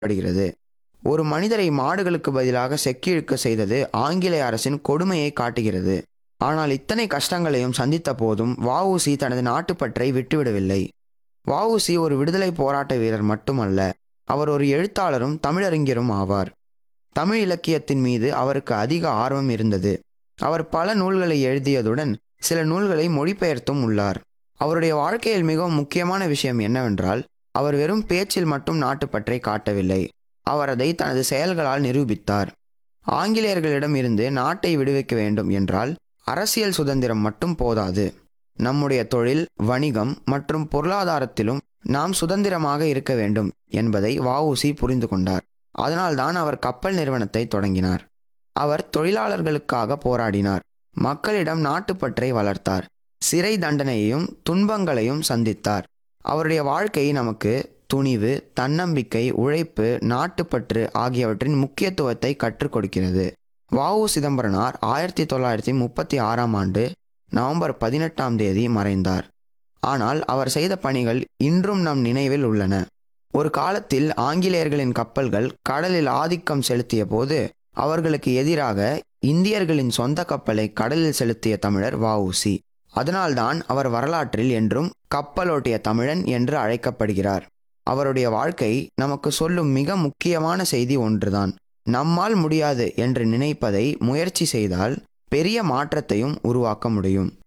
படுகிறது ஒரு மனிதரை மாடுகளுக்கு பதிலாக செக்கிழுக்க செய்தது ஆங்கிலேய அரசின் கொடுமையை காட்டுகிறது ஆனால் இத்தனை கஷ்டங்களையும் சந்தித்த போதும் வஉசி தனது நாட்டுப்பற்றை விட்டுவிடவில்லை வஉசி ஒரு விடுதலை போராட்ட வீரர் மட்டுமல்ல அவர் ஒரு எழுத்தாளரும் தமிழறிஞரும் ஆவார் தமிழ் இலக்கியத்தின் மீது அவருக்கு அதிக ஆர்வம் இருந்தது அவர் பல நூல்களை எழுதியதுடன் சில நூல்களை மொழிபெயர்த்தும் உள்ளார் அவருடைய வாழ்க்கையில் மிகவும் முக்கியமான விஷயம் என்னவென்றால் அவர் வெறும் பேச்சில் மட்டும் நாட்டுப்பற்றை காட்டவில்லை அவர் அதை தனது செயல்களால் நிரூபித்தார் ஆங்கிலேயர்களிடம் இருந்து நாட்டை விடுவிக்க வேண்டும் என்றால் அரசியல் சுதந்திரம் மட்டும் போதாது நம்முடைய தொழில் வணிகம் மற்றும் பொருளாதாரத்திலும் நாம் சுதந்திரமாக இருக்க வேண்டும் என்பதை வஉசி புரிந்து கொண்டார் அதனால்தான் அவர் கப்பல் நிறுவனத்தை தொடங்கினார் அவர் தொழிலாளர்களுக்காக போராடினார் மக்களிடம் நாட்டுப்பற்றை வளர்த்தார் சிறை தண்டனையையும் துன்பங்களையும் சந்தித்தார் அவருடைய வாழ்க்கை நமக்கு துணிவு தன்னம்பிக்கை உழைப்பு நாட்டுப்பற்று ஆகியவற்றின் முக்கியத்துவத்தை கற்றுக் கொடுக்கிறது வஉ சிதம்பரனார் ஆயிரத்தி தொள்ளாயிரத்தி முப்பத்தி ஆறாம் ஆண்டு நவம்பர் பதினெட்டாம் தேதி மறைந்தார் ஆனால் அவர் செய்த பணிகள் இன்றும் நம் நினைவில் உள்ளன ஒரு காலத்தில் ஆங்கிலேயர்களின் கப்பல்கள் கடலில் ஆதிக்கம் செலுத்திய போது அவர்களுக்கு எதிராக இந்தியர்களின் சொந்த கப்பலை கடலில் செலுத்திய தமிழர் வஉசி அதனால்தான் அவர் வரலாற்றில் என்றும் கப்பலோட்டிய தமிழன் என்று அழைக்கப்படுகிறார் அவருடைய வாழ்க்கை நமக்கு சொல்லும் மிக முக்கியமான செய்தி ஒன்றுதான் நம்மால் முடியாது என்று நினைப்பதை முயற்சி செய்தால் பெரிய மாற்றத்தையும் உருவாக்க முடியும்